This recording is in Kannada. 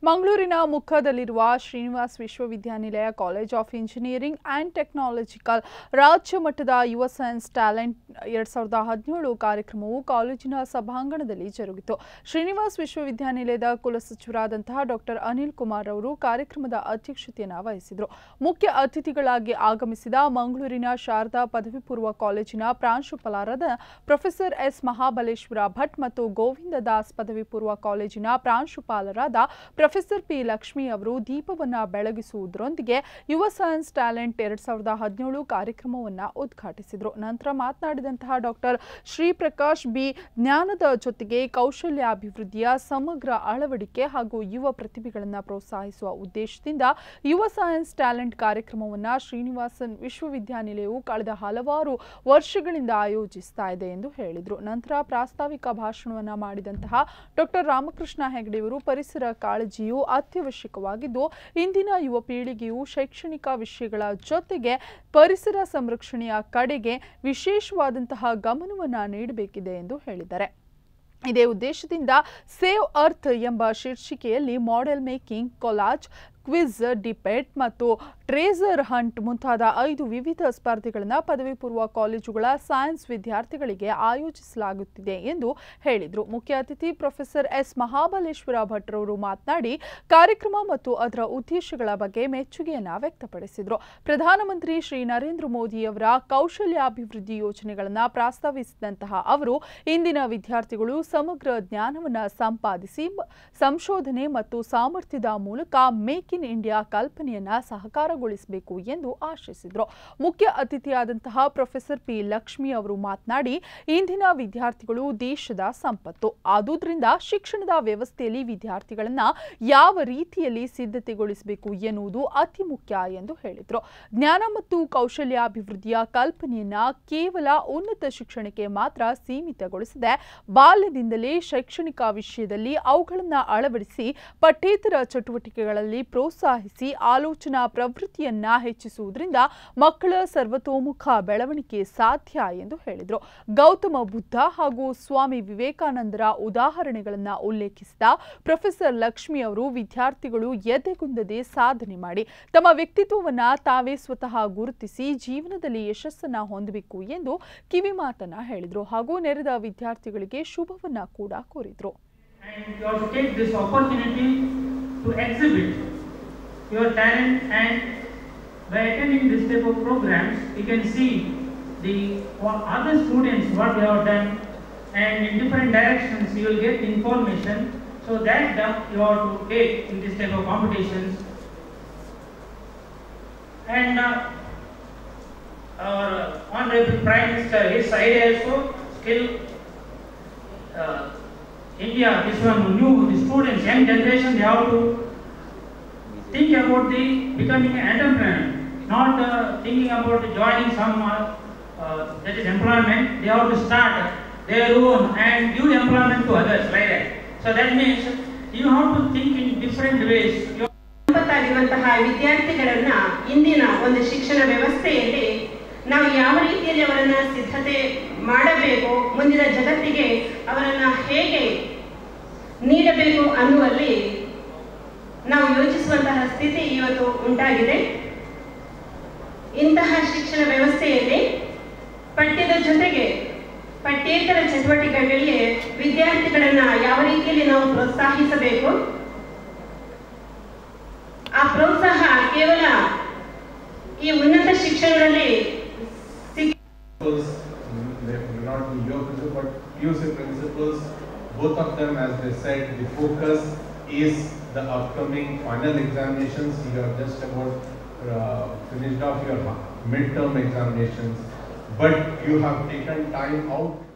ಮಂಗಳೂರಿನ ಮುಖದಲ್ಲಿರುವ ಶ್ರೀನಿವಾಸ್ ವಿಶ್ವವಿದ್ಯಾನಿಲಯ college of engineering and technological ರಾಜ್ಯ ಮಟ್ಟದ ಯುವ ಸೈನ್ಸ್ ಟ್ಯಾಲೆಂಟ್ ಎರಡ್ ಸಾವಿರದ ಹದಿನೇಳು ಕಾರ್ಯಕ್ರಮವು ಕಾಲೇಜಿನ ಸಭಾಂಗಣದಲ್ಲಿ ಜರುಗಿತು ಶ್ರೀನಿವಾಸ್ ವಿಶ್ವವಿದ್ಯಾನಿಲಯದ ಕುಲಸಚಿವರಾದಂತಹ ಡಾಕ್ಟರ್ ಅನಿಲ್ ಕುಮಾರ್ ಅವರು ಕಾರ್ಯಕ್ರಮದ ಅಧ್ಯಕ್ಷತೆಯನ್ನು ವಹಿಸಿದರು ಮುಖ್ಯ ಅತಿಥಿಗಳಾಗಿ ಆಗಮಿಸಿದ ಮಂಗಳೂರಿನ ಶಾರದಾ ಪದವಿ ಪೂರ್ವ ಕಾಲೇಜಿನ ಪ್ರಾಂಶುಪಾಲರಾದ ಪ್ರೊಫೆಸರ್ ಎಸ್ ಮಹಾಬಲೇಶ್ವರ ಭಟ್ ಮತ್ತು ಗೋವಿಂದ ದಾಸ್ ಪದವಿ ಪೂರ್ವ ಕಾಲೇಜಿನ ಪ್ರಾಂಶುಪಾಲರಾದ ಪ್ರೊಫೆಸರ್ ಪಿ ಲಕ್ಷ್ಮಿ ಅವರು ದೀಪವನ್ನ ಬೆಳಗಿಸುವುದರೊಂದಿಗೆ ಯುವ ಸೈನ್ಸ್ ಟ್ಯಾಲೆಂಟ್ ಎರಡ್ ಸಾವಿರದ ಹದಿನೇಳು ಕಾರ್ಯಕ್ರಮವನ್ನು ಉದ್ಘಾಟಿಸಿದರು ನಂತರ ಮಾತನಾಡಿದಂತಹ ಡಾಕ್ಟರ್ ಶ್ರೀಪ್ರಕಾಶ್ ಬಿ ಜ್ಞಾನದ ಜೊತೆಗೆ ಕೌಶಲ್ಯಾಭಿವೃದ್ಧಿಯ ಸಮಗ್ರ ಅಳವಡಿಕೆ ಹಾಗೂ ಯುವ ಪ್ರತಿಭೆಗಳನ್ನು ಪ್ರೋತ್ಸಾಹಿಸುವ ಉದ್ದೇಶದಿಂದ ಯುವ ಸೈನ್ಸ್ ಟ್ಯಾಲೆಂಟ್ ಕಾರ್ಯಕ್ರಮವನ್ನು ಶ್ರೀನಿವಾಸನ್ ವಿಶ್ವವಿದ್ಯಾನಿಲಯವು ಕಳೆದ ಹಲವಾರು ವರ್ಷಗಳಿಂದ ಆಯೋಜಿಸ್ತಾ ಇದೆ ಎಂದು ಹೇಳಿದರು ನಂತರ ಪ್ರಾಸ್ತಾವಿಕ ಭಾಷಣವನ್ನು ಮಾಡಿದಂತಹ ಡಾಕ್ಟರ್ ರಾಮಕೃಷ್ಣ ಹೆಗಡೆಯವರು ಪರಿಸರ ಕಾಳಜಿಯು ಅತ್ಯವಶ್ಯಕವಾಗಿದ್ದು ಇಂದಿನ ಯುವ ಪೀಳಿಗೆಯು ಶೈಕ್ಷಣಿಕ ವಿಷಯಗಳ ಜೊತೆಗೆ ಪರಿಸರ ಸಂರಕ್ಷಣೆಯ ಕಡೆಗೆ ವಿಶೇಷವಾದಂತಹ ಗಮನವನ್ನು ನೀಡಬೇಕಿದೆ ಎಂದು ಹೇಳಿದ್ದಾರೆ ಇದೇ ಉದ್ದೇಶದಿಂದ ಸೇವ್ ಅರ್ತ್ ಎಂಬ ಶೀರ್ಷಿಕೆಯಲ್ಲಿ model making collage quiz debate ಮತ್ತು ಟ್ರೇಸರ್ ಹಂಟ್ ಮುಂತಾದ ಐದು ವಿವಿಧ ಸ್ಪರ್ಧೆಗಳನ್ನು ಪದವಿ ಪೂರ್ವ ಕಾಲೇಜುಗಳ ಸೈನ್ಸ್ ವಿದ್ಯಾರ್ಥಿಗಳಿಗೆ ಆಯೋಜಿಸಲಾಗುತ್ತಿದೆ ಎಂದು ಹೇಳಿದರು ಮುಖ್ಯ ಅತಿಥಿ ಪ್ರೊಫೆಸರ್ ಎಸ್ ಮಹಾಬಲೇಶ್ವರ ಭಟ್ರವರು ಮಾತನಾಡಿ ಕಾರ್ಯಕ್ರಮ ಮತ್ತು ಅದರ ಉದ್ದೇಶಗಳ ಬಗ್ಗೆ ಮೆಚ್ಚುಗೆಯನ್ನು ವ್ಯಕ್ತಪಡಿಸಿದರು ಪ್ರಧಾನಮಂತ್ರಿ ಶ್ರೀ ನರೇಂದ್ರ ಮೋದಿಯವರ ಕೌಶಲ್ಯಾಭಿವೃದ್ಧಿ ಯೋಜನೆಗಳನ್ನು ಪ್ರಾಸ್ತಾವಿಸಿದಂತಹ ಅವರು ಇಂದಿನ ವಿದ್ಯಾರ್ಥಿಗಳು ಸಮಗ್ರ ಜ್ಞಾನವನ್ನು ಸಂಪಾದಿಸಿ ಸಂಶೋಧನೆ ಮತ್ತು ಸಾಮರ್ಥ್ಯದ ಮೂಲಕ ಮೇಕ್ ಇನ್ ಇಂಡಿಯಾ ಕಲ್ಪನೆಯನ್ನ ಸಾಕಾರಗೊಳಿಸಬೇಕು ಎಂದು ಆಶಿಸಿದರು ಮುಖ್ಯ ಅತಿಥಿಯಾದಂತಹ ಪ್ರೊಫೆಸರ್ ಪಿ ಲಕ್ಷ್ಮಿ ಅವರು ಮಾತನಾಡಿ ಇಂದಿನ ವಿದ್ಯಾರ್ಥಿಗಳು ದೇಶದ ಸಂಪತ್ತು ಆದುದರಿಂದ ಶಿಕ್ಷಣದ ವ್ಯವಸ್ಥೆಯಲ್ಲಿ ವಿದ್ಯಾರ್ಥಿಗಳನ್ನ ಯಾವ ರೀತಿಯಲ್ಲಿ ಸಿದ್ಧತೆಗೊಳಿಸಬೇಕು ಎನ್ನುವುದು ಅತಿ ಮುಖ್ಯ ಎಂದು ಹೇಳಿದರು ಜ್ಞಾನ ಮತ್ತು ಕೌಶಲ್ಯಾಭಿವೃದ್ಧಿಯ ಕಲ್ಪನೆಯನ್ನ ಕೇವಲ ಉನ್ನತ ಶಿಕ್ಷಣಕ್ಕೆ ಮಾತ್ರ ಸೀಮಿತಗೊಳಿಸದೆ ಬಾಲ್ಯದಿಂದಲೇ ಶೈಕ್ಷಣಿಕ ವಿಷಯದಲ್ಲಿ ಅವುಗಳನ್ನು ಅಳವಡಿಸಿ ಪಠ್ಯೇತರ ಚಟುವಟಿಕೆಗಳಲ್ಲಿ ಪ್ರೋತ್ಸಾಹಿಸಿ ಆಲೋಚನಾ ಪ್ರವೃತ್ತಿಯನ್ನ ಹೆಚ್ಚಿಸುವುದರಿಂದ ಮಕ್ಕಳ ಸರ್ವತೋಮುಖ ಬೆಳವಣಿಗೆ ಸಾಧ್ಯ ಎಂದು ಹೇಳಿದರು ಗೌತಮ ಬುದ್ಧ ಹಾಗೂ ಸ್ವಾಮಿ ವಿವೇಕಾನಂದರ ಉದಾಹರಣೆಗಳನ್ನು ಉಲ್ಲೇಖಿಸಿದ ಪ್ರೊಫೆಸರ್ ಲಕ್ಷ್ಮಿ ಅವರು ವಿದ್ಯಾರ್ಥಿಗಳು ಎದೆಗುಂದದೆ ಸಾಧನೆ ಮಾಡಿ ತಮ್ಮ ವ್ಯಕ್ತಿತ್ವವನ್ನ ತಾವೇ ಸ್ವತಃ ಗುರುತಿಸಿ ಜೀವನದಲ್ಲಿ ಯಶಸ್ಸನ್ನ ಹೊಂದಬೇಕು ಎಂದು ಕಿವಿ ಮಾತನ್ನ ಹೇಳಿದರು ಹಾಗೂ ನೆರೆದ ವಿದ್ಯಾರ್ಥಿಗಳಿಗೆ ಶುಭವನ್ನ ಕೂಡ ಕೋರಿದರು and you have to take this opportunity to exhibit your talent and by attending this type of programs you can see the what other students what they have done and in different directions you will get information so that uh, you have to take in this type of competitions and uh, our honorable prime minister his idea also still uh, India, this one new, the students, young generation, they have to think about the becoming an entrepreneur, not uh, thinking about joining some uh, uh, that is employment. They have to start their own and give employment to others like that. So that means you have to think in different ways. You ಸಂಪತ್ತಾಗಿರುವಂತಹ ವಿದ್ಯಾರ್ಥಿಗಳನ್ನ ಇಂದಿನ ಒಂದು ಶಿಕ್ಷಣ ವ್ಯವಸ್ಥೆಯಲ್ಲಿ ನಾವು ಯಾವ ರೀತಿಯಲ್ಲಿ ಅವರನ್ನ ಸಿದ್ಧತೆ ಮಾಡಬೇಕು ಮುಂದಿನ ಜಗತ್ತಿಗೆ ಅವರನ್ನ ಹೇಗೆ ನೀಡಬೇಕು ಅನ್ನುವಲ್ಲಿ ನಾವು ಯೋಚಿಸುವಂತಹ ಸ್ಥಿತಿ ಇವತ್ತು ಉಂಟಾಗಿದೆ ಇಂತಹ ಶಿಕ್ಷಣ ವ್ಯವಸ್ಥೆಯಲ್ಲಿ ಪಠ್ಯದ ಜೊತೆಗೆ ಪಠ್ಯೇತರ ಚಟುವಟಿಕೆಗಳಿಗೆ ವಿದ್ಯಾರ್ಥಿಗಳನ್ನ ಯಾವ ರೀತಿಯಲ್ಲಿ ನಾವು ಪ್ರೋತ್ಸಾಹಿಸಬೇಕು ಆ ಪ್ರೋತ್ಸಾಹ ಕೇವಲ ಈ ಉನ್ನತ ಶಿಕ್ಷಣದಲ್ಲಿ ಸಿಕ್- principles, mm, they may not be your principles, but PUC principles, both of them, as they said, the focus is the upcoming final examinations. You have just about uh, finished off your midterm examinations, but you have taken time out